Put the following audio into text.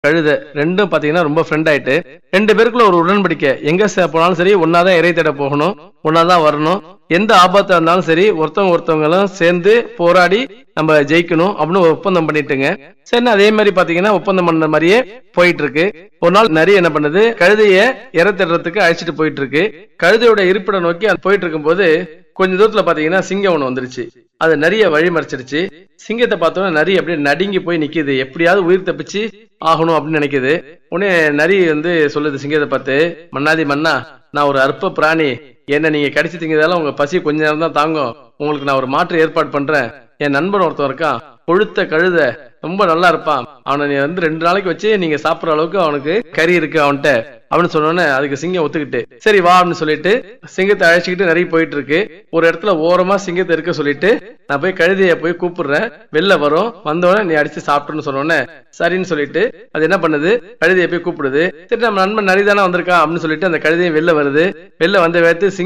கழுதை ரெண்டும் பாத்தீங்கன்னா ரொம்ப ஃப்ரெண்ட் ஆயிட்டு ரெண்டு பேருக்குள்ள ஒரு உடன்படிக்கை எங்க ச- போனாலும் சரி ஒன்னாதான் இறை தேட போகணும் ஒன்னாதான் வரணும் எந்த ஆபத்தா இருந்தாலும் சரி ஒருத்தவங்க ஒருத்தவங்களும் சேர்ந்து போராடி நம்ம ஜெயிக்கணும் அப்படின்னு ஒரு ஒப்பந்தம் பண்ணிட்டுங்க சரி அதே மாதிரி பாத்தீங்கன்னா ஒப்பந்தம் பண்ண மாதிரியே போயிட்டு இருக்கு ஒரு நாள் நிறைய என்ன பண்ணுது கழுதைய இறை தேடுறதுக்கு அழைச்சிட்டு போயிட்டு இருக்கு கழுதையோட இருப்பிடம் நோக்கி அது போயிட்டு இருக்கும்போது கொஞ்ச தூரத்துல பாத்தீங்கன்னா சிங்கம் ஒண்ணு வந்துருச்சு அது நிறைய வழி மறைச்சிருச்சு சிங்கத்தை பார்த்தோன்னா நரி அப்படியே நடுங்கி போய் நிக்குது எப்படியாவது உயிர் தப்பிச்சு ஆகணும் அப்படின்னு நினைக்குது உடனே நரி வந்து சொல்லுது சிங்கத்தை பார்த்து மன்னாதி மன்னா நான் ஒரு அற்ப பிராணி என்ன நீங்க கடிச்சு திங்கிறதால உங்க பசி கொஞ்ச நேரம் தான் தாங்கும் உங்களுக்கு நான் ஒரு மாற்று ஏற்பாடு பண்றேன் என் நண்பன் ஒருத்தன் இருக்கான் கொழுத்த கழுத ரொம்ப நல்லா இருப்பான் அவனை நீ வந்து ரெண்டு நாளைக்கு வச்சு நீங்க சாப்பிடுற அளவுக்கு அவனுக்கு கறி இருக்கு அவன்கிட்ட அப்படின்னு சொன்னோன்னே அதுக்கு சிங்கம் ஒத்துக்கிட்டு சரி வா அப்படின்னு சொல்லிட்டு சிங்கத்தை அழைச்சிக்கிட்டு நிறைய போயிட்டு இருக்கு ஒரு இடத்துல ஓரமா சிங்கத்தை இருக்க சொல்லிட்டு நான் போய் கழுதைய போய் கூப்பிடுறேன் வெளில வரும் வந்தோடனே நீ அடிச்சு சாப்பிட்டுன்னு சொன்னோன்னே சரின்னு சொல்லிட்டு அது என்ன பண்ணுது கழுதையை போய் கூப்பிடுது சரி நம்ம நண்பன் நரிதானே வந்திருக்கான் அப்படின்னு சொல்லிட்டு அந்த கழுதையும் வெளில வருது வெளில வந்த வேத்து